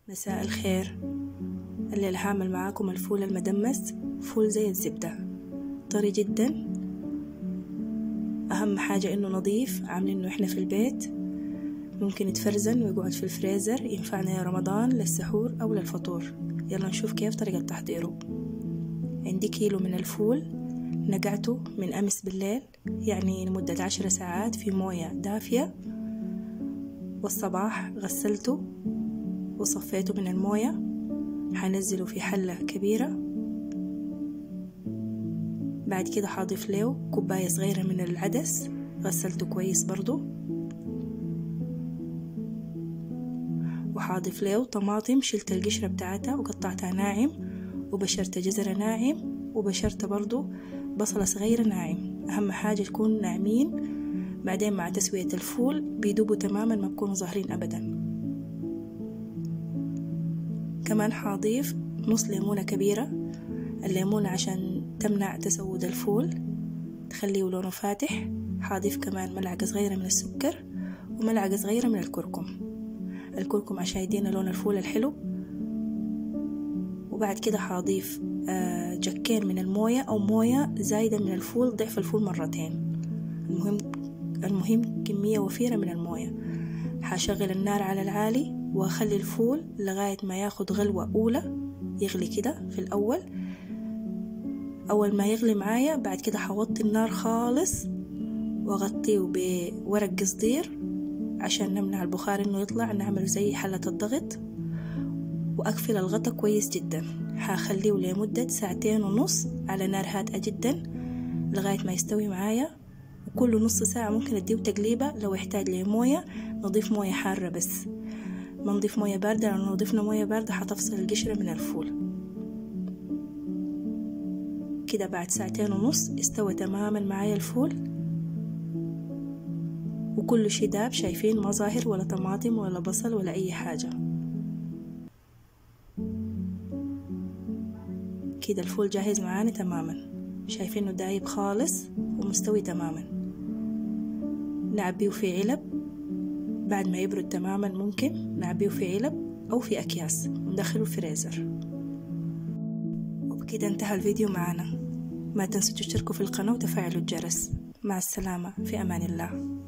مساء الخير الليلة هعمل معاكم الفول المدمس فول زي الزبدة طري جدا أهم حاجة إنه نظيف عاملينه إحنا في البيت ممكن يتفرزن ويقعد في الفريزر ينفعنا يا رمضان للسحور أو للفطور يلا نشوف كيف طريقة تحضيره عندي كيلو من الفول نقعته من أمس بالليل يعني لمدة عشر ساعات في موية دافية والصباح غسلته وصفيته من الموية حنزله في حلة كبيرة بعد كده حاضيف له كوباية صغيرة من العدس غسلته كويس برضو وحاضيف له طماطم شلت القشرة بتاعتها وقطعتها ناعم وبشرت جزرة ناعم وبشرت برضو بصلة صغيرة ناعم أهم حاجة تكون ناعمين بعدين مع تسوية الفول بيدوبوا تماما ما بكونوا ظاهرين أبدا كمان حاضيف نص ليمونة كبيرة الليمونة عشان تمنع تسود الفول تخليه لونه فاتح حاضيف كمان ملعقة صغيرة من السكر وملعقة صغيرة من الكركم الكركم عشان يدينا لون الفول الحلو وبعد كده حاضيف جكين من الموية أو موية زايدة من الفول ضعف الفول مرتين المهم المهم كمية وفيرة من الموية حشغل النار على العالي وأخلي الفول لغاية ما ياخد غلوة أولى يغلي كده في الأول أول ما يغلي معايا بعد كده حوطي النار خالص وأغطيه بورق قصدير عشان نمنع البخار إنه يطلع نعمل زي حلة الضغط وأقفل الغطا كويس جدا حخليه لمدة ساعتين ونص على نار هادئة جدا لغاية ما يستوي معايا وكل نص ساعة ممكن أديه تقليبة لو يحتاج لموية نضيف موية حارة بس ما نضيف موية باردة لو ضفنا موية باردة حتفصل القشرة من الفول كده بعد ساعتين ونص استوى تماما معايا الفول وكل شي داب شايفين ما ظاهر ولا طماطم ولا بصل ولا أي حاجة كده الفول جاهز معانا تماما شايفينه دايب خالص ومستوي تماما نعبيه في علب بعد ما يبرد تماما ممكن نعبيه في علب أو في أكياس وندخله الفريزر وبكده انتهى الفيديو معنا ما تنسوا تشتركوا في القناة وتفعلوا الجرس مع السلامة في أمان الله